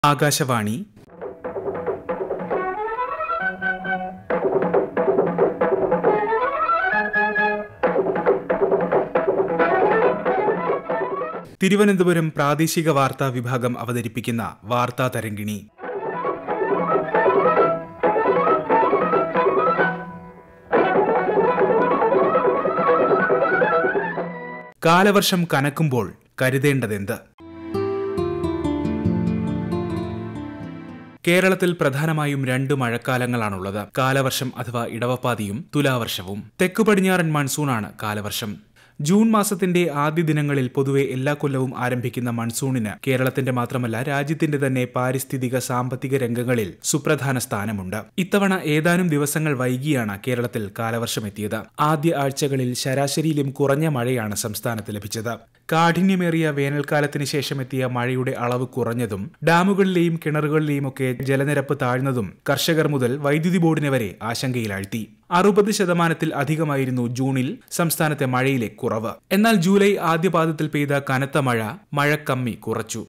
ആകാശവാണി തിരുവനന്തപുരം പ്രാദേശിക വാർത്താ വിഭാഗം അവതരിപ്പിക്കുന്ന വാർത്താ തരംഗിണി കാലവർഷം കനക്കുമ്പോൾ കരുതേണ്ടതെന്ത് കേരളത്തിൽ പ്രധാനമായും രണ്ട് മഴക്കാലങ്ങളാണുള്ളത് കാലവർഷം അഥവാ ഇടവപ്പാതിയും തുലാവർഷവും തെക്കു പടിഞ്ഞാറൻ മൺസൂണാണ് കാലവർഷം ജൂൺ മാസത്തിന്റെ ആദ്യ ദിനങ്ങളിൽ പൊതുവെ എല്ലാ കൊല്ലവും ആരംഭിക്കുന്ന മൺസൂണിന് കേരളത്തിന്റെ മാത്രമല്ല രാജ്യത്തിന്റെ തന്നെ പാരിസ്ഥിതിക സാമ്പത്തിക രംഗങ്ങളിൽ സുപ്രധാന സ്ഥാനമുണ്ട് ഇത്തവണ ഏതാനും ദിവസങ്ങൾ വൈകിയാണ് കേരളത്തിൽ കാലവർഷം എത്തിയത് ആദ്യ ആഴ്ചകളിൽ ശരാശരിയിലും കുറഞ്ഞ മഴയാണ് സംസ്ഥാനത്ത് ലഭിച്ചത് കാഠിന്യമേറിയ വേനൽക്കാലത്തിന് ശേഷം എത്തിയ മഴയുടെ അളവ് കുറഞ്ഞതും ഡാമുകളിലെയും കിണറുകളിലെയും ഒക്കെ ജലനിരപ്പ് താഴ്ന്നതും കർഷകർ മുതൽ വൈദ്യുതി ബോർഡിനെ വരെ ആശങ്കയിലാഴ്ത്തി അറുപത് ശതമാനത്തിൽ അധികമായിരുന്നു ജൂണിൽ സംസ്ഥാനത്തെ മഴയിലെ കുറവ് എന്നാൽ ജൂലൈ ആദ്യപാദത്തിൽ പെയ്ത കനത്ത മഴ മഴക്കമ്മി കുറച്ചു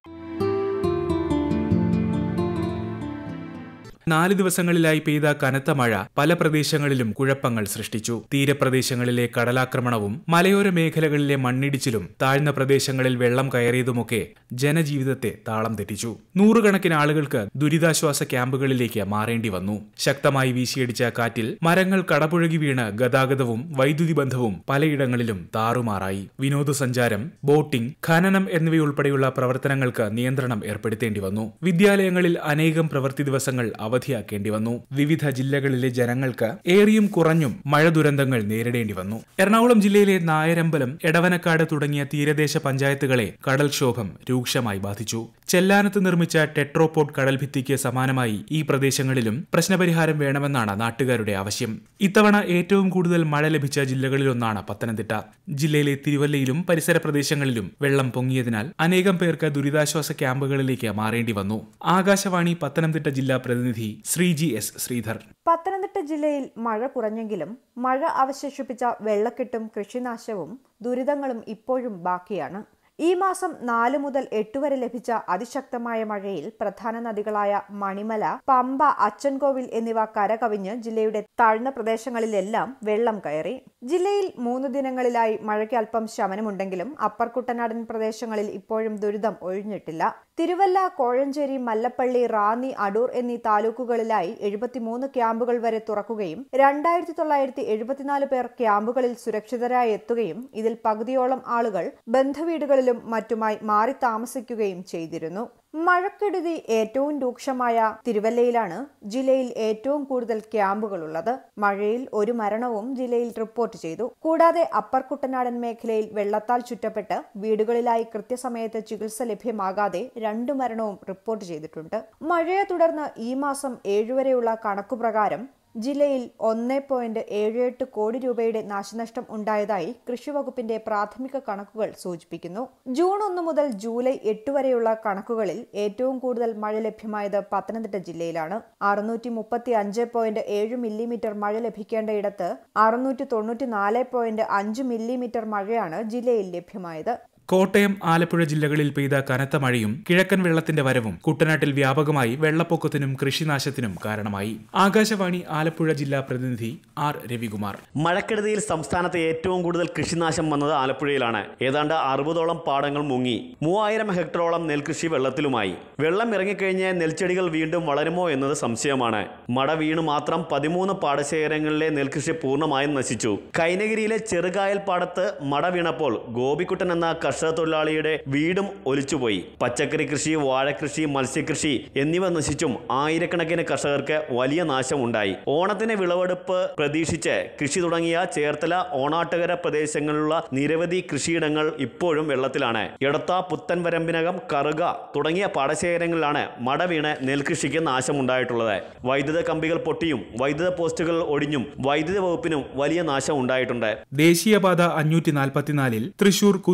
നാല് ദിവസങ്ങളിലായി പെയ്ത കനത്ത മഴ പല പ്രദേശങ്ങളിലും കുഴപ്പങ്ങൾ സൃഷ്ടിച്ചു തീരപ്രദേശങ്ങളിലെ കടലാക്രമണവും മലയോര മേഖലകളിലെ മണ്ണിടിച്ചിലും താഴ്ന്ന പ്രദേശങ്ങളിൽ വെള്ളം കയറിയതുമൊക്കെ ജനജീവിതത്തെ താളം തെറ്റിച്ചു നൂറുകണക്കിന് ആളുകൾക്ക് ദുരിതാശ്വാസ ക്യാമ്പുകളിലേക്ക് മാറേണ്ടി വന്നു ശക്തമായി വീശിയടിച്ച കാറ്റിൽ മരങ്ങൾ കടപുഴകി വീണ് ഗതാഗതവും വൈദ്യുതി ബന്ധവും പലയിടങ്ങളിലും താറുമാറായി വിനോദസഞ്ചാരം ബോട്ടിംഗ് ഖനനം എന്നിവയുൾപ്പെടെയുള്ള പ്രവർത്തനങ്ങൾക്ക് നിയന്ത്രണം ഏർപ്പെടുത്തേണ്ടി വന്നു വിദ്യാലയങ്ങളിൽ അനേകം പ്രവൃത്തി ദിവസങ്ങൾ അവധിയാക്കേണ്ടി വന്നു വിവിധ ജില്ലകളിലെ ജനങ്ങൾക്ക് ഏറിയും കുറഞ്ഞും മഴ ദുരന്തങ്ങൾ നേരിടേണ്ടി വന്നു എറണാകുളം ജില്ലയിലെ നായരമ്പലം എടവനക്കാട് തുടങ്ങിയ തീരദേശ പഞ്ചായത്തുകളെ കടൽക്ഷോഭം രൂക്ഷമായി ബാധിച്ചു ചെല്ലാനത്ത് നിർമ്മിച്ച ടെട്രോപോഡ് കടൽഭിത്തിക്ക് സമാനമായി ഈ പ്രദേശങ്ങളിലും പ്രശ്നപരിഹാരം വേണമെന്നാണ് നാട്ടുകാരുടെ ആവശ്യം ഇത്തവണ ഏറ്റവും കൂടുതൽ മഴ ലഭിച്ച ജില്ലകളിലൊന്നാണ് പത്തനംതിട്ട ജില്ലയിലെ തിരുവല്ലയിലും പരിസര പ്രദേശങ്ങളിലും വെള്ളം പൊങ്ങിയതിനാൽ അനേകം പേർക്ക് ദുരിതാശ്വാസ ക്യാമ്പുകളിലേക്ക് മാറേണ്ടി വന്നു ആകാശവാണി പത്തനംതിട്ട ജില്ലാ പ്രതിനിധി ശ്രീജി എസ് ശ്രീധർ പത്തനംതിട്ട ജില്ലയിൽ മഴ കുറഞ്ഞെങ്കിലും മഴ അവശേഷിപ്പിച്ച വെള്ളക്കെട്ടും കൃഷിനാശവും ദുരിതങ്ങളും ഇപ്പോഴും ബാക്കിയാണ് ഈ മാസം നാല് മുതൽ എട്ട് വരെ ലഭിച്ച അതിശക്തമായ മഴയിൽ പ്രധാന നദികളായ മണിമല പമ്പ അച്ചൻകോവിൽ എന്നിവ കരകവിഞ്ഞ് ജില്ലയുടെ താഴ്ന്ന പ്രദേശങ്ങളിലെല്ലാം വെള്ളം കയറി ജില്ലയിൽ മൂന്ന് ദിനങ്ങളിലായി മഴയ്ക്ക് അല്പം ശമനമുണ്ടെങ്കിലും അപ്പർ കുട്ടനാടൻ പ്രദേശങ്ങളിൽ ഇപ്പോഴും ദുരിതം ഒഴിഞ്ഞിട്ടില്ല തിരുവല്ല കോഴഞ്ചേരി മല്ലപ്പള്ളി റാന്നി അടൂർ എന്നീ താലൂക്കുകളിലായി എഴുപത്തിമൂന്ന് ക്യാമ്പുകൾ വരെ തുറക്കുകയും രണ്ടായിരത്തി തൊള്ളായിരത്തി എഴുപത്തിനാല് പേർ ക്യാമ്പുകളിൽ സുരക്ഷിതരായി എത്തുകയും ഇതിൽ പകുതിയോളം ആളുകൾ ബന്ധുവീടുകളിലും മറ്റുമായി മാറി താമസിക്കുകയും ചെയ്തിരുന്നു മഴക്കെടുതി ഏറ്റവും രൂക്ഷമായ തിരുവല്ലയിലാണ് ജില്ലയിൽ ഏറ്റവും കൂടുതൽ ക്യാമ്പുകളുള്ളത് മഴയിൽ ഒരു മരണവും ജില്ലയിൽ റിപ്പോർട്ട് ചെയ്തു കൂടാതെ അപ്പർ കുട്ടനാടൻ മേഖലയിൽ വെള്ളത്താൽ ചുറ്റപ്പെട്ട് വീടുകളിലായി കൃത്യസമയത്ത് ചികിത്സ ലഭ്യമാകാതെ രണ്ടു മരണവും റിപ്പോർട്ട് ചെയ്തിട്ടുണ്ട് മഴയെ തുടർന്ന് ഈ മാസം ഏഴുവരെയുള്ള കണക്കുപ്രകാരം ജില്ലയിൽ ഒന്ന് പോയിന്റ് ഏഴ് എട്ട് കോടി രൂപയുടെ നാശനഷ്ടം ഉണ്ടായതായി കൃഷിവകുപ്പിന്റെ പ്രാഥമിക കണക്കുകൾ സൂചിപ്പിക്കുന്നു ജൂൺ ഒന്ന് മുതൽ ജൂലൈ എട്ട് വരെയുള്ള കണക്കുകളിൽ ഏറ്റവും കൂടുതൽ മഴ ലഭ്യമായത് പത്തനംതിട്ട ജില്ലയിലാണ് അറുന്നൂറ്റി മുപ്പത്തി അഞ്ച് പോയിന്റ് ഏഴ് മില്ലിമീറ്റർ മഴ ലഭിക്കേണ്ടയിടത്ത് അറുന്നൂറ്റി തൊണ്ണൂറ്റി നാല് പോയിന്റ് അഞ്ച് മില്ലിമീറ്റർ മഴയാണ് ജില്ലയിൽ ലഭ്യമായത് കോട്ടയം ആലപ്പുഴ ജില്ലകളിൽ പെയ്ത കനത്ത മഴയും കിഴക്കൻ വെള്ളത്തിന്റെ വരവും കുട്ടനാട്ടിൽ വ്യാപകമായി വെള്ളപ്പൊക്കത്തിനും കൃഷിനാശത്തിനും കാരണമായി ആകാശവാണി ആലപ്പുഴ ജില്ലാ പ്രതിനിധി ആർ രവികുമാർ മഴക്കെടുതിയിൽ സംസ്ഥാനത്തെ ഏറ്റവും കൂടുതൽ കൃഷിനാശം വന്നത് ആലപ്പുഴയിലാണ് ഏതാണ്ട് അറുപതോളം പാടങ്ങൾ മുങ്ങി മൂവായിരം ഹെക്ടറോളം നെൽകൃഷി വെള്ളത്തിലുമായി വെള്ളം ഇറങ്ങിക്കഴിഞ്ഞ് നെൽച്ചെടികൾ വീണ്ടും വളരുമോ എന്നത് സംശയമാണ് മട വീണു മാത്രം പതിമൂന്ന് പാടശേഖരങ്ങളിലെ നെൽകൃഷി പൂർണ്ണമായും നശിച്ചു കൈനഗിരിയിലെ ചെറുകായൽ പാടത്ത് മട വീണപ്പോൾ ഗോപിക്കുട്ടൻ എന്ന കർഷക തൊഴിലാളിയുടെ വീടും ഒലിച്ചുപോയി പച്ചക്കറി കൃഷി വാഴകൃഷി മത്സ്യകൃഷി എന്നിവ നശിച്ചും ആയിരക്കണക്കിന് കർഷകർക്ക് വലിയ നാശം ഉണ്ടായി ഓണത്തിന് വിളവെടുപ്പ് പ്രതീക്ഷിച്ച് കൃഷി തുടങ്ങിയ ചേർത്തല ഓണാട്ടുകര പ്രദേശങ്ങളിലുള്ള നിരവധി കൃഷിയിടങ്ങൾ ഇപ്പോഴും വെള്ളത്തിലാണ് എടത്ത പുത്തൻവരമ്പിനകം കറുക തുടങ്ങിയ പാടശേഖരങ്ങളിലാണ് മട വീണ് നെൽകൃഷിക്ക് നാശമുണ്ടായിട്ടുള്ളത് വൈദ്യുത കമ്പികൾ പൊട്ടിയും വൈദ്യുത പോസ്റ്റുകൾ ഒടിഞ്ഞും വൈദ്യുത വകുപ്പിനും വലിയ നാശം ഉണ്ടായിട്ടുണ്ട് ദേശീയപാത അഞ്ഞൂറ്റി നാൽപ്പത്തിനാലിൽ തൃശൂർ കുതിരാൻതുരങ്കം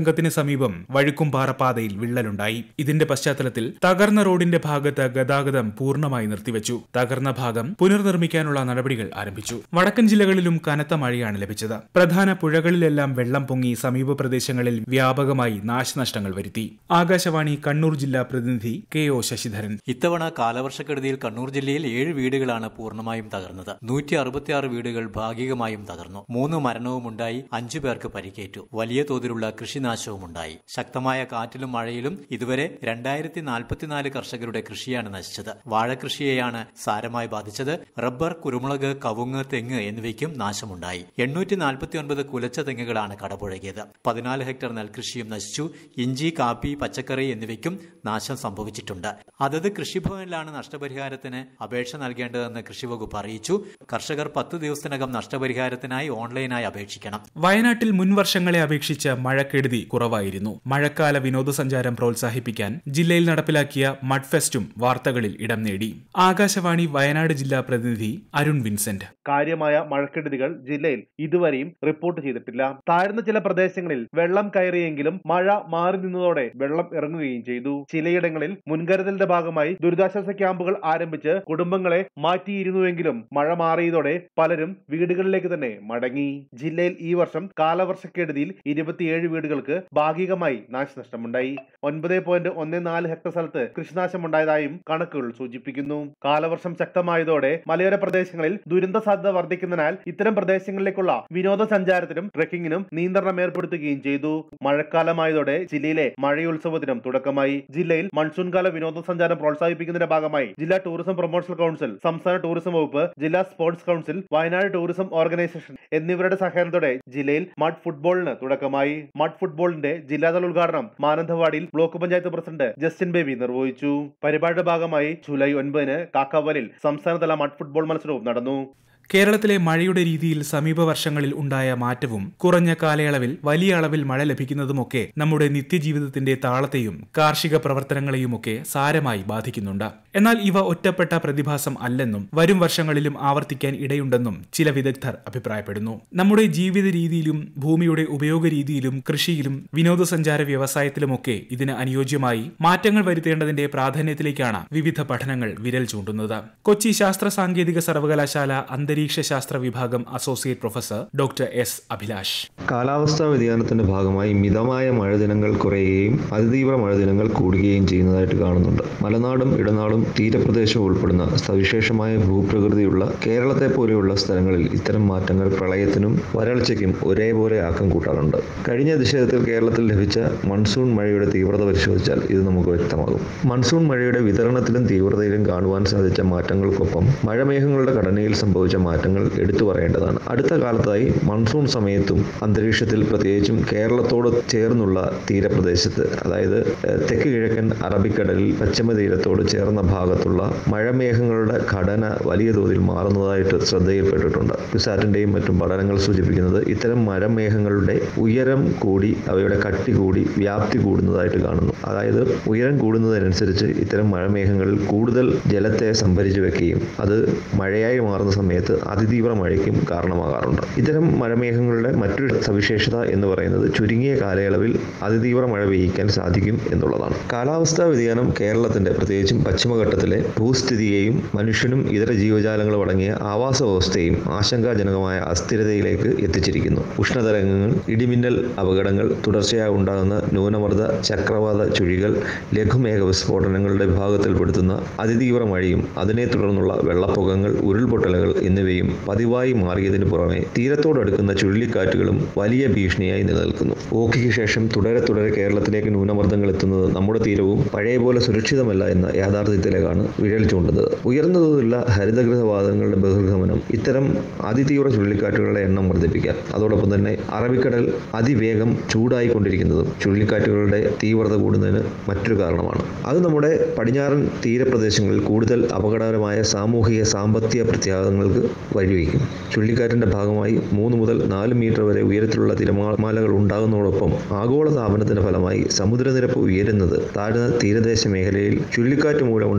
സംഘത്തിന് സമീപം വഴുക്കുംപാറ പാതയിൽ വിള്ളലുണ്ടായി ഇതിന്റെ പശ്ചാത്തലത്തിൽ തകർന്ന റോഡിന്റെ ഭാഗത്ത് ഗതാഗതം പൂർണ്ണമായി നിർത്തിവച്ചു തകർന്ന ഭാഗം പുനർനിർമ്മിക്കാനുള്ള നടപടികൾ ആരംഭിച്ചു വടക്കൻ ജില്ലകളിലും കനത്ത മഴയാണ് ലഭിച്ചത് പ്രധാന പുഴകളിലെല്ലാം വെള്ളം പൊങ്ങി സമീപ പ്രദേശങ്ങളിൽ വ്യാപകമായി നാശനഷ്ടങ്ങൾ വരുത്തി ആകാശവാണി കണ്ണൂർ ജില്ലാ പ്രതിനിധി കെ ഒ ശശിധരൻ ഇത്തവണ കാലവർഷക്കെടുതിയിൽ കണ്ണൂർ ജില്ലയിൽ ഏഴ് വീടുകളാണ് പൂർണ്ണമായും തകർന്നത് നൂറ്റി അറുപത്തിയാറ് വീടുകൾ ഭാഗികമായും തകർന്നു മൂന്ന് മരണവും ഉണ്ടായി അഞ്ചു പേർക്ക് പരിക്കേറ്റു വലിയ തോതിലുള്ള കൃഷിനാശവും ഉണ്ടായി ശക്തമായ കാറ്റിലും മഴയിലും ഇതുവരെ രണ്ടായിരത്തി നാൽപ്പത്തിനാല് കർഷകരുടെ കൃഷിയാണ് നശിച്ചത് വാഴകൃഷിയെയാണ് സാരമായി ബാധിച്ചത് റബ്ബർ കുരുമുളക് കവുങ്ങ് തെങ്ങ് എന്നിവയ്ക്കും നാശമുണ്ടായി എണ്ണൂറ്റി നാൽപ്പത്തിയൊൻപത് കുലച്ച തെങ്ങുകളാണ് കടപുഴകിയത് പതിനാല് ഹെക്ടർ നെൽകൃഷിയും നശിച്ചു ഇഞ്ചി കാപ്പി പച്ചക്കറി എന്നിവയ്ക്കും നാശം സംഭവിച്ചിട്ടുണ്ട് അതത് കൃഷിഭവനിലാണ് നഷ്ടപരിഹാരത്തിന് അപേക്ഷ നൽകേണ്ടതെന്ന് കൃഷിവകുപ്പ് അറിയിച്ചു കർഷകർ പത്ത് ദിവസത്തിനകം നഷ്ടപരിഹാരത്തിനായി ഓൺലൈനായി അപേക്ഷിക്കണം വയനാട്ടിൽ മുൻ വർഷങ്ങളെ അപേക്ഷിച്ച് മഴക്കെടുതി കുറവായിരുന്നു മഴക്കാല വിനോദസഞ്ചാരം പ്രോത്സാഹിപ്പിക്കാൻ ജില്ലയിൽ നടപ്പിലാക്കിയ മഡ് ഫെസ്റ്റും വാർത്തകളിൽ ഇടം നേടി ആകാശവാണി വയനാട് ജില്ലാ പ്രതിനിധി അരുൺ വിൻസെന്റ് കാര്യമായ മഴക്കെടുതികൾ ജില്ലയിൽ ഇതുവരെയും റിപ്പോർട്ട് ചെയ്തിട്ടില്ല താഴ്ന്ന ചില പ്രദേശങ്ങളിൽ വെള്ളം കയറിയെങ്കിലും മഴ മാറി നിന്നതോടെ വെള്ളം ഇറങ്ങുകയും ചെയ്തു ചിലയിടങ്ങളിൽ മുൻകരുതലിന്റെ ഭാഗമായി ദുരിതാശ്വാസ ക്യാമ്പുകൾ ആരംഭിച്ച് കുടുംബങ്ങളെ മാറ്റിയിരുന്നുവെങ്കിലും മഴ മാറിയതോടെ പലരും വീടുകളിലേക്ക് തന്നെ മടങ്ങി ജില്ലയിൽ ഈ വർഷം കാലവർഷക്കെടുതിയിൽ ഇരുപത്തിയേഴ് വീടുകൾക്ക് ഭാഗികമായി നാശനഷ്ടമുണ്ടായി ഒൻപത് പോയിന്റ് ഒന്ന് നാല് ഹെക്ടർ സ്ഥലത്ത് കൃഷിനാശമുണ്ടായതായും കണക്കുകൾ സൂചിപ്പിക്കുന്നു കാലവർഷം ശക്തമായതോടെ മലയോര പ്രദേശങ്ങളിൽ ദുരന്ത സാധ്യത വർദ്ധിക്കുന്നതിനാൽ ഇത്തരം പ്രദേശങ്ങളിലേക്കുള്ള വിനോദസഞ്ചാരത്തിനും ട്രെക്കിങ്ങിനും നിയന്ത്രണം ഏർപ്പെടുത്തുകയും ചെയ്തു മഴക്കാലമായതോടെ ജില്ലയിലെ മഴയുത്സവത്തിനും തുടക്കമായി ജില്ലയിൽ മൺസൂൺ കാല വിനോദസഞ്ചാരം പ്രോത്സാഹിപ്പിക്കുന്നതിന്റെ ഭാഗമായി ജില്ലാ ടൂറിസം പ്രൊമോഷൻ കൗൺസിൽ സംസ്ഥാന ടൂറിസം വകുപ്പ് ജില്ലാ sports council Wayanad tourism organisation എന്നിവരുടെ സഹകരണത്തോടെ ജില്ലയിൽ മഡ് ഫുട്ബോളിന് തുടക്കമായി മഡ് ഫുട്ബോളിന്റെ ജില്ലാതല ഉദ്ഘാടനം മാനന്തവാടിയിൽ ബ്ലോക്ക് പഞ്ചായത്ത് പ്രസിഡന്റ് ജസ്റ്റിൻ ബേബി നിർവഹിച്ചു പരിപാടിയുടെ ഭാഗമായി ജൂലൈ ഒൻപതിന് കാക്കാവലിൽ സംസ്ഥാനതല മഡ് ഫുട്ബോൾ മത്സരവും നടന്നു കേരളത്തിലെ മഴയുടെ രീതിയിൽ സമീപ വർഷങ്ങളിൽ ഉണ്ടായ മാറ്റവും കുറഞ്ഞ കാലയളവിൽ വലിയ അളവിൽ മഴ ലഭിക്കുന്നതുമൊക്കെ നമ്മുടെ നിത്യജീവിതത്തിന്റെ താളത്തെയും കാർഷിക പ്രവർത്തനങ്ങളെയുമൊക്കെ സാരമായി ബാധിക്കുന്നുണ്ട് എന്നാൽ ഇവ ഒറ്റപ്പെട്ട പ്രതിഭാസം അല്ലെന്നും വരും വർഷങ്ങളിലും ആവർത്തിക്കാൻ ഇടയുണ്ടെന്നും ചില വിദഗ്ധർ അഭിപ്രായപ്പെടുന്നു നമ്മുടെ ജീവിത രീതിയിലും ഭൂമിയുടെ ഉപയോഗ രീതിയിലും കൃഷിയിലും വിനോദസഞ്ചാര വ്യവസായത്തിലുമൊക്കെ ഇതിന് അനുയോജ്യമായി മാറ്റങ്ങൾ വരുത്തേണ്ടതിന്റെ പ്രാധാന്യത്തിലേക്കാണ് വിവിധ പഠനങ്ങൾ വിരൽ ചൂണ്ടുന്നത് കൊച്ചി ശാസ്ത്ര സാങ്കേതിക സർവകലാശാല അന്തരീക്ഷ ശാസ്ത്ര വിഭാഗം associate professor doctor S Abhilash കാലാവസ്ഥാ വ്യതിയാനത്തിന്റെ ഭാഗമായി മിതമായ മഴദിനങ്ങൾ കുറയുകയും അതിതീവ്ര മഴദിനങ്ങൾ കൂടുകയും ചെയ്യുന്നതായിട്ട് കാണുന്നുണ്ട് മലനാടും ഇടനാടും തീരപ്രദേശവും ഉൾപ്പെടുന്ന സവിശേഷമായ ഭൂപ്രകൃതിയുള്ള കേരളത്തെ പോലെയുള്ള സ്ഥലങ്ങളിൽ ഇത്തരം മാറ്റങ്ങൾ പ്രളയത്തിനും വരൾച്ചയ്ക്കും ഒരേപോലെ ആക്കം കൂട്ടാറുണ്ട് കഴിഞ്ഞ ദശകത്തിൽ കേരളത്തിൽ ലഭിച്ച മൺസൂൺ മഴയുടെ തീവ്രത പരിശോധിച്ചാൽ ഇത് നമുക്ക് വ്യക്തമാകും മൺസൂൺ മഴയുടെ വിതരണത്തിലും തീവ്രതയിലും കാണുവാൻ സാധിച്ച മാറ്റങ്ങൾക്കൊപ്പം മഴമേഘങ്ങളുടെ ഘടനയിൽ സംഭവിച്ച മാറ്റങ്ങൾ എടുത്തു പറയേണ്ടതാണ് അടുത്ത കാലത്തായി മൺസൂൺ സമയത്തും അന്തരീക്ഷത്തിൽ പ്രത്യേകിച്ചും കേരളത്തോട് ചേർന്നുള്ള തീരപ്രദേശത്ത് അതായത് ഏഹ്, തെക്ക് കിഴക്കൻ അറബിക്കടലിൽ പശ്ചിമ തീരത്തോട് ചേർന്ന ഭാഗത്തുള്ള മഴമേഘങ്ങളുടെ ഘടന വലിയ തോതിൽ മാറുന്നതായിട്ട് ശ്രദ്ധയിൽപ്പെട്ടിട്ടുണ്ട് ക്യുസാറ്റിന്റെയും മറ്റും പഠനങ്ങൾ സൂചിപ്പിക്കുന്നത് ഇത്തരം മഴമേഘങ്ങളുടെ ഉയരം കൂടി അവയുടെ കട്ടി കൂടി വ്യാപ്തി കൂടുന്നതായിട്ട് കാണുന്നു അതായത് ഉയരം കൂടുന്നതിനനുസരിച്ച് ഇത്തരം മഴമേഘങ്ങളിൽ കൂടുതൽ ജലത്തെ സംഭരിച്ചു വെക്കുകയും അത് മഴയായി മാറുന്ന സമയത്ത് അതിതീവ്ര മഴയ്ക്കും കാരണമാകാറുണ്ട് ഇത്തരം മഴമേഘങ്ങളുടെ മറ്റൊരു സവിശേഷത എന്ന് പറയുന്നത് ചുരുങ്ങിയ കാലയളവിൽ അതിതീവ്ര മഴ പെയ്യിക്കാൻ സാധിക്കും എന്നുള്ളതാണ് കാലാവസ്ഥാ വ്യതിയാനം കേരളത്തിന്റെ പ്രത്യേകിച്ചും പശ്ചിമഘട്ടത്തിലെ ഭൂസ്ഥിതിയെയും മനുഷ്യനും ഇതര ജീവജാലങ്ങളും അടങ്ങിയ ആവാസ വ്യവസ്ഥയും ആശങ്കാജനകമായ അസ്ഥിരതയിലേക്ക് എത്തിച്ചിരിക്കുന്നു ഉഷ്ണതരംഗങ്ങൾ ഇടിമിന്നൽ അപകടങ്ങൾ തുടർച്ചയായി ഉണ്ടാകുന്ന ന്യൂനമർദ്ദ ചക്രവാത ചുഴികൾ ലഘുമേഘ വിസ്ഫോടനങ്ങളുടെ വിഭാഗത്തിൽപ്പെടുത്തുന്ന അതിതീവ്ര മഴയും അതിനെ തുടർന്നുള്ള വെള്ളപ്പൊക്കങ്ങൾ ഉരുൾപൊട്ടലുകൾ എന്നിവയും പതിവായി മാറിയതിനു പുറമെ തീരത്തോടടുക്കുന്ന ചുഴലിക്കാറ്റുകളും വലിയ ഭീഷണിയായി നിലനിൽക്കുന്നു ഓഖിക്ക് ശേഷം തുടരെ തുടരെ കേരളത്തിലേക്ക് ന്യൂനമർദ്ദങ്ങൾ എത്തുന്നത് നമ്മുടെ തീരവും പഴയ പോലെ സുരക്ഷിതമല്ല എന്ന യാഥാർത്ഥ്യത്തിലേക്കാണ് വിരൽ ചൂണ്ടുന്നത് ഉയർന്ന തോതിലുള്ള ഹരിതഗൃഹവാതങ്ങളുടെ ബഹിർഗമനം ഇത്തരം അതിതീവ്ര ചുഴലിക്കാറ്റുകളുടെ എണ്ണം വർദ്ധിപ്പിക്കാം അതോടൊപ്പം തന്നെ അറബിക്കടൽ അതിവേഗം ചൂടായിക്കൊണ്ടിരിക്കുന്നതും ചുഴലിക്കാറ്റുകളുടെ തീവ്രത കൂടുന്നതിന് മറ്റൊരു കാരണമാണ് അത് നമ്മുടെ പടിഞ്ഞാറൻ തീരപ്രദേശങ്ങളിൽ കൂടുതൽ അപകടകരമായ സാമൂഹിക സാമ്പത്തിക പ്രത്യാഘാതങ്ങൾക്ക് വഴിവെക്കും ചുഴലിക്കാറ്റിന്റെ ഭാഗമായി മൂന്ന് മുതൽ നാല് മീറ്റർ വരെ ഉയരത്തിലുള്ള തിരമാലകൾ ഉണ്ടാകുന്നതോടൊപ്പം ആഗോള താപനത്തിന്റെ ഫലമായി സമുദ്രനിരപ്പ് ഉയരുന്നത് താഴ്ന്ന തീരദേശ മേഖലയിൽ ചുഴലിക്കാറ്റ് മൂലമുണ്ടാകുന്ന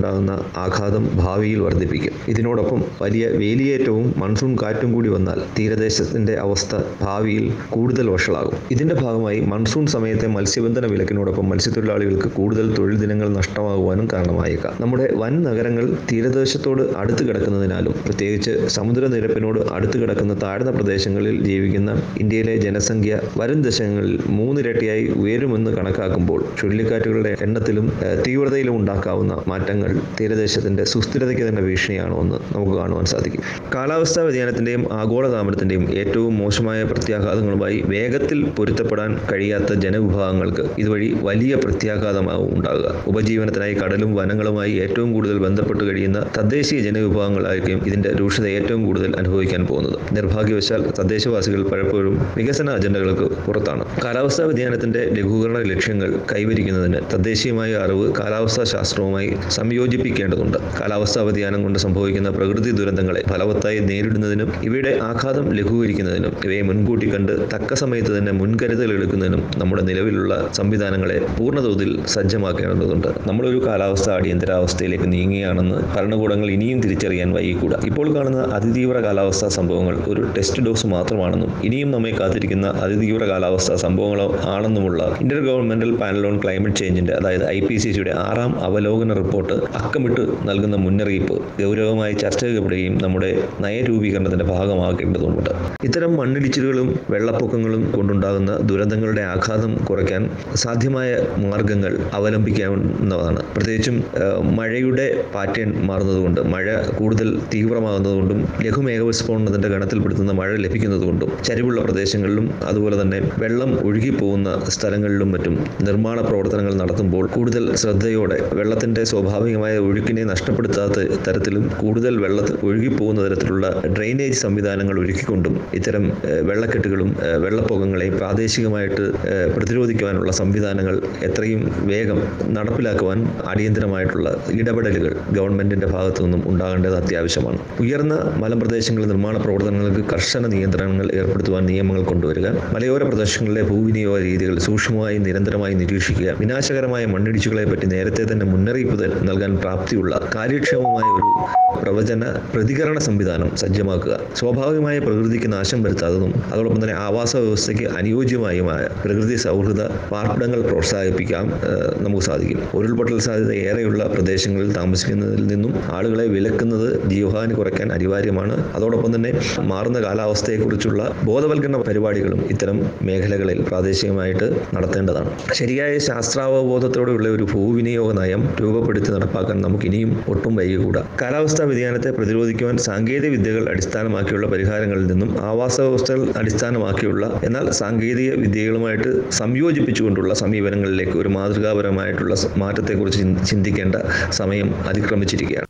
കൊണ്ടുണ്ടാകുന്ന ആഘാതം ഭാവിയിൽ വർദ്ധിപ്പിക്കും ഇതിനോടൊപ്പം വലിയ വേലിയേറ്റവും മൺസൂൺ കാറ്റും കൂടി വന്നാൽ തീരദേശത്തിന്റെ അവസ്ഥ ഭാവിയിൽ കൂടുതൽ വഷളാകും ഇതിന്റെ ഭാഗമായി മൺസൂൺ സമയത്തെ മത്സ്യബന്ധന വിലക്കിനോടൊപ്പം മത്സ്യത്തൊഴിലാളികൾക്ക് കൂടുതൽ തൊഴിൽ ദിനങ്ങൾ നഷ്ടമാകുവാനും കാരണമായേക്കാം നമ്മുടെ വൻ നഗരങ്ങൾ തീരദേശത്തോട് അടുത്ത് കിടക്കുന്നതിനാലും പ്രത്യേകിച്ച് സമുദ്രനിരപ്പിനോട് അടുത്ത് കിടക്കുന്ന താഴ്ന്ന പ്രദേശങ്ങളിൽ ജീവിക്കുന്ന ഇന്ത്യയിലെ ജനസംഖ്യ വരും ദശകങ്ങളിൽ മൂന്നിരട്ടിയായി ഉയരുമെന്ന് കണക്കാക്കുമ്പോൾ ചുഴലിക്കാറ്റുകളുടെ എണ്ണത്തിലും ഏഹ്, തീവ്രതയിലും ഉണ്ടാക്കാവുന്ന മാറ്റങ്ങൾ തീരദേശത്തിന്റെ സുസ്ഥിരതയ്ക്ക് തന്നെ ഭീഷണിയാണോ എന്ന് നമുക്ക് കാണുവാൻ സാധിക്കും കാലാവസ്ഥാ വ്യതിയാനത്തിന്റെയും ആഗോളതാമരത്തിന്റെയും ഏറ്റവും മോശമായ പ്രത്യാഘാതങ്ങളുമായി വേഗത്തിൽ പൊരുത്തപ്പെടാൻ കഴിയാത്ത ജനവിഭാഗങ്ങൾക്ക് ഇതുവഴി വലിയ പ്രത്യാഘാതമാവും ഉണ്ടാകുക ഉപജീവനത്തിനായി കടലും വനങ്ങളുമായി ഏറ്റവും കൂടുതൽ ബന്ധപ്പെട്ട് കഴിയുന്ന തദ്ദേശീയ ജനവിഭാഗങ്ങളായിരിക്കും ഇതിന്റെ രൂക്ഷത ഏറ്റവും കൂടുതൽ അനുഭവിക്കാൻ പോകുന്നത് നിർഭാഗ്യവശാൽ തദ്ദേശവാസികൾ പലപ്പോഴും വികസന അജണ്ടകൾക്ക് പുറത്താണ് കാലാവസ്ഥാ വ്യതിയാനത്തിന്റെ ലഘൂകരണ ലക്ഷ്യങ്ങൾ കൈവരിക്കുന്നതിന് തദ്ദേശീയമായ അറിവ് കാലാവസ്ഥാ ശാസ്ത്രവുമായി സംയോജിപ്പിക്കേണ്ടതുണ്ട് കാലാവസ്ഥാ വ്യതിയാനം കൊണ്ട് സംഭവിക്കുന്ന പ്രകൃതി ദുരന്തങ്ങളെ ഫലവത്തായി നേരിടുന്നതിനും ഇവയുടെ ആഘാതം ലഘൂകരിക്കുന്നതിനും ഇവയെ മുൻകൂട്ടി കണ്ട് തക്ക സമയത്ത് തന്നെ മുൻകരുതൽ എടുക്കുന്നതിനും നമ്മുടെ നിലവിലുള്ള സംവിധാനങ്ങളെ പൂർണ്ണതോതിൽ സജ്ജമാക്കേണ്ടതുണ്ട് നമ്മളൊരു കാലാവസ്ഥ അടിയന്തരാവസ്ഥയിലേക്ക് നീങ്ങുകയാണെന്ന് ഭരണകൂടങ്ങൾ ഇനിയും തിരിച്ചറിയാൻ വൈകിക്കൂടാ ഇപ്പോൾ കാണുന്ന അതിതീവ്ര കാലാവസ്ഥാ സംഭവങ്ങൾ ഒരു ടെസ്റ്റ് ഡോസ് മാത്രമാണെന്നും ഇനിയും നമ്മെ കാത്തിരിക്കുന്ന അതിതീവ്ര കാലാവസ്ഥാ സംഭവങ്ങളോ ആണെന്നുമുള്ള inter governmental panel on climate ചേഞ്ചിന്റെ അതായത് ഐ പി സി സിയുടെ ആറാം അവലോകന റിപ്പോർട്ട് അക്കമിട്ട് നൽകുന്ന മുന്നറിയിപ്പ് ഗൗരവമായി ചർച്ച ചെയ്യപ്പെടുകയും നമ്മുടെ നയരൂപീകരണത്തിന്റെ ഭാഗമാക്കേണ്ടതുണ്ട് ഇത്തരം മണ്ണിടിച്ചിലുകളും വെള്ളപ്പൊക്കങ്ങളും കൊണ്ടുണ്ടാകുന്ന ദുരന്തങ്ങളുടെ ആഘാതം കുറയ്ക്കാൻ സാധ്യമായ മാർഗങ്ങൾ അവലംബിക്കാവുന്നതാണ് പ്രത്യേകിച്ചും ഏഹ്, മഴയുടെ പാറ്റേൺ മാറുന്നതുകൊണ്ട് മഴ കൂടുതൽ തീവ്രമാകുന്നതുകൊണ്ടും ലഘുമേഘവിസ്ഫോടനത്തിന്റെ ഗണത്തിൽപ്പെടുത്തുന്ന മഴ ലഭിക്കുന്നതുകൊണ്ടും ചരിവുള്ള പ്രദേശങ്ങളിലും അതുപോലെ തന്നെ വെള്ളം ഒഴുകിപ്പോകുന്ന സ്ഥലങ്ങളിലും മറ്റും നിർമ്മാണ പ്രവർത്തനങ്ങൾ നടത്തുമ്പോൾ കൂടുതൽ ശ്രദ്ധയോടെ വെള്ളത്തിന്റെ സ്വാഭാവികമായ ഒഴുക്കിനെ നഷ്ടപ്പെടുത്താത്ത തരത്തിലും കൂടുതൽ വെള്ളത്തിൽ ഒഴുകിപ്പോകുന്ന തരത്തിലുള്ള ഡ്രെയിനേജ് സംവിധാനങ്ങൾ ഒരുക്കിക്കൊണ്ടും ഇത്തരം ഏഹ്, വെള്ളക്കെട്ടുകളും ഏഹ്, വെള്ളപ്പൊക്കങ്ങളെയും പ്രാദേശികമായിട്ട് ഏഹ്, പ്രതിരോധിക്കുവാനുള്ള സംവിധാനങ്ങൾ എത്രയും വേഗം നടപ്പിലാക്കുവാൻ അടിയന്തരമായിട്ടുള്ള ഇടപെടലുകൾ ഗവൺമെന്റിന്റെ ഭാഗത്തു നിന്നും ഉണ്ടാകേണ്ടത് അത്യാവശ്യമാണ് ഉയർന്ന മലമ്പ്രദേശങ്ങളിൽ നിർമ്മാണ പ്രവർത്തനങ്ങൾക്ക് കർശന നിയന്ത്രണങ്ങൾ ഏർപ്പെടുത്തുവാൻ നിയമങ്ങൾ കൊണ്ടുവരിക മലയോര പ്രദേശങ്ങളിലെ ഭൂവിനിയോഗ രീതികൾ സൂക്ഷ്മമായി നിരന്തരമായി നിരീക്ഷിക്കുക വിനാശകരമായ മണ്ണിടിച്ചുകളെ പറ്റി നേരത്തെ തന്നെ മുന്നറിയിപ്പ് ത- നൽകാൻ പ്രാപ്തിയുള്ള കാര്യക്ഷമമായ ഒരു പ്രവചന പ്രതികരണ സംവിധാനം സജ്ജമാക്കുക സ്വാഭാവികമായ പ്രകൃതിക്ക് നാശം വരുത്താത്തതും അതോടൊപ്പം തന്നെ ആവാസ വ്യവസ്ഥയ്ക്ക് അനുയോജ്യമായുമായ പ്രകൃതി സൗഹൃദ പാർപ്പിടങ്ങൾ പ്രോത്സാഹിപ്പിക്കാൻ ഏഹ്, നമുക്ക് സാധിക്കും ഉരുൾപൊട്ടൽ സാധ്യത ഏറെയുള്ള പ്രദേശങ്ങളിൽ താമസിക്കുന്നതിൽ നിന്നും ആളുകളെ വിലക്കുന്നത് ജീവഹാനി കുറയ്ക്കാൻ അനിവാര്യമാണ് അതോടൊപ്പം തന്നെ മാറുന്ന കാലാവസ്ഥയെക്കുറിച്ചുള്ള ബോധവൽക്കരണ പരിപാടികളും ഇത്തരം മേഖലകളിൽ പ്രാദേശികമായിട്ട് നടത്തേണ്ടതാണ് ശരിയായ ശാസ്ത്രാവബോധത്തോടെയുള്ള ഒരു ഭൂവിനിയോഗ നയം രൂപപ്പെടുത്തി നടപ്പാക്കാൻ നമുക്ക് ഇനിയും ഒട്ടും വൈകിക്കൂടാ കാലാവസ്ഥാ വ്യതിയാനത്തെ പ്രതിരോധിക്കുവാൻ സാങ്കേതിക വിദ്യകൾ അടിസ്ഥാനമാക്കിയുള്ള പരിഹാരങ്ങളിൽ നിന്നും ആവാസ വ്യവസ്ഥകൾ അടിസ്ഥാനമാക്കിയുള്ള എന്നാൽ സാങ്കേതിക വിദ്യകളുമായിട്ട് സംയോജിപ്പിച്ചുകൊണ്ടുള്ള സമീപനങ്ങളിലേക്ക് ഒരു മാതൃകാപരമായിട്ടുള്ള സ- മാറ്റത്തെക്കുറിച്ച് ചിന്ത- ചിന്തിക്കേണ്ട സമയം അതിക്രമിച്ചിരിക്കുകയാണ്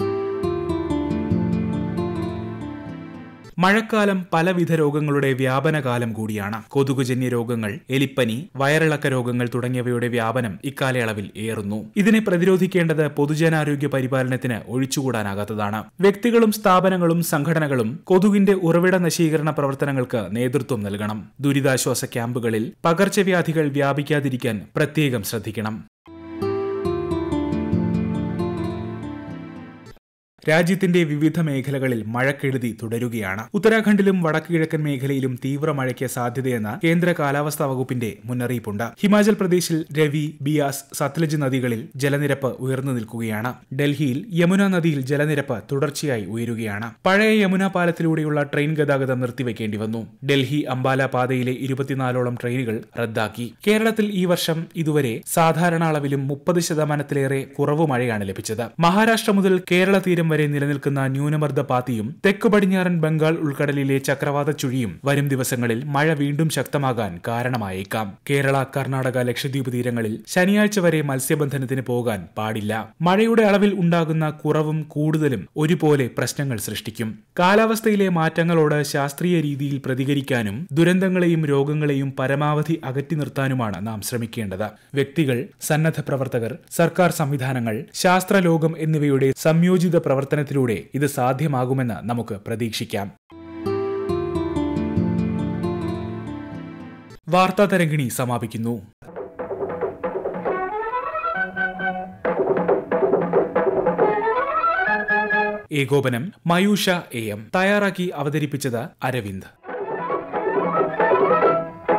മഴക്കാലം പലവിധ രോഗങ്ങളുടെ വ്യാപനകാലം കൂടിയാണ് കൊതുകുജന്യ രോഗങ്ങൾ എലിപ്പനി വയറിളക്ക രോഗങ്ങൾ തുടങ്ങിയവയുടെ വ്യാപനം ഇക്കാലയളവിൽ ഏറുന്നു ഇതിനെ പ്രതിരോധിക്കേണ്ടത് പൊതുജനാരോഗ്യ പരിപാലനത്തിന് ഒഴിച്ചുകൂടാനാകാത്തതാണ് വ്യക്തികളും സ്ഥാപനങ്ങളും സംഘടനകളും കൊതുകിന്റെ ഉറവിട നശീകരണ പ്രവർത്തനങ്ങൾക്ക് നേതൃത്വം നൽകണം ദുരിതാശ്വാസ ക്യാമ്പുകളിൽ പകർച്ചവ്യാധികൾ വ്യാപിക്കാതിരിക്കാൻ പ്രത്യേകം ശ്രദ്ധിക്കണം രാജ്യത്തിന്റെ വിവിധ മേഖലകളിൽ മഴക്കെടുതി തുടരുകയാണ് ഉത്തരാഖണ്ഡിലും വടക്കുകിഴക്കൻ മേഖലയിലും തീവ്ര മഴയ്ക്ക് സാധ്യതയെന്ന കേന്ദ്ര കാലാവസ്ഥാ വകുപ്പിന്റെ മുന്നറിയിപ്പുണ്ട് ഹിമാചൽ പ്രദേശിൽ രവി ബിയാസ് സത്ലജ് നദികളിൽ ജലനിരപ്പ് ഉയർന്നു നിൽക്കുകയാണ് ഡൽഹിയിൽ യമുന നദിയിൽ ജലനിരപ്പ് തുടർച്ചയായി ഉയരുകയാണ് പഴയ യമുന പാലത്തിലൂടെയുള്ള ട്രെയിൻ ഗതാഗതം നിർത്തിവെക്കേണ്ടി വന്നു ഡൽഹി അംബാല പാതയിലെ ഇരുപത്തിനാലോളം ട്രെയിനുകൾ റദ്ദാക്കി കേരളത്തിൽ ഈ വർഷം ഇതുവരെ സാധാരണ അളവിലും മുപ്പത് ശതമാനത്തിലേറെ കുറവ് മഴയാണ് ലഭിച്ചത് മഹാരാഷ്ട്ര മുതൽ കേരള തീരം വരെ നിലനിൽക്കുന്ന ന്യൂനമർദ്ദ പാത്തിയും തെക്കു പടിഞ്ഞാറൻ ബംഗാൾ ഉൾക്കടലിലെ ചക്രവാത ചുഴിയും വരും ദിവസങ്ങളിൽ മഴ വീണ്ടും ശക്തമാകാൻ കാരണമായേക്കാം കേരള കർണാടക ലക്ഷദ്വീപ് തീരങ്ങളിൽ ശനിയാഴ്ച വരെ മത്സ്യബന്ധനത്തിന് പോകാൻ പാടില്ല മഴയുടെ അളവിൽ ഉണ്ടാകുന്ന കുറവും കൂടുതലും ഒരുപോലെ പ്രശ്നങ്ങൾ സൃഷ്ടിക്കും കാലാവസ്ഥയിലെ മാറ്റങ്ങളോട് ശാസ്ത്രീയ രീതിയിൽ പ്രതികരിക്കാനും ദുരന്തങ്ങളെയും രോഗങ്ങളെയും പരമാവധി അകറ്റി നിർത്താനുമാണ് നാം ശ്രമിക്കേണ്ടത് വ്യക്തികൾ സന്നദ്ധ പ്രവർത്തകർ സർക്കാർ സംവിധാനങ്ങൾ ശാസ്ത്രലോകം എന്നിവയുടെ സംയോജിത പ്രവർത്തനത്തിലൂടെ ഇത് സാധ്യമാകുമെന്ന് നമുക്ക് പ്രതീക്ഷിക്കാം വാർത്താ തരംഗിണി സമാപിക്കുന്നു ഏകോപനം മയൂഷ എ എം തയ്യാറാക്കി അവതരിപ്പിച്ചത് അരവിന്ദ്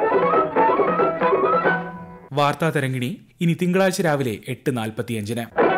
വാർത്താ തരംഗിണി ഇനി തിങ്കളാഴ്ച രാവിലെ എട്ട് നാൽപ്പത്തിയഞ്ചിന്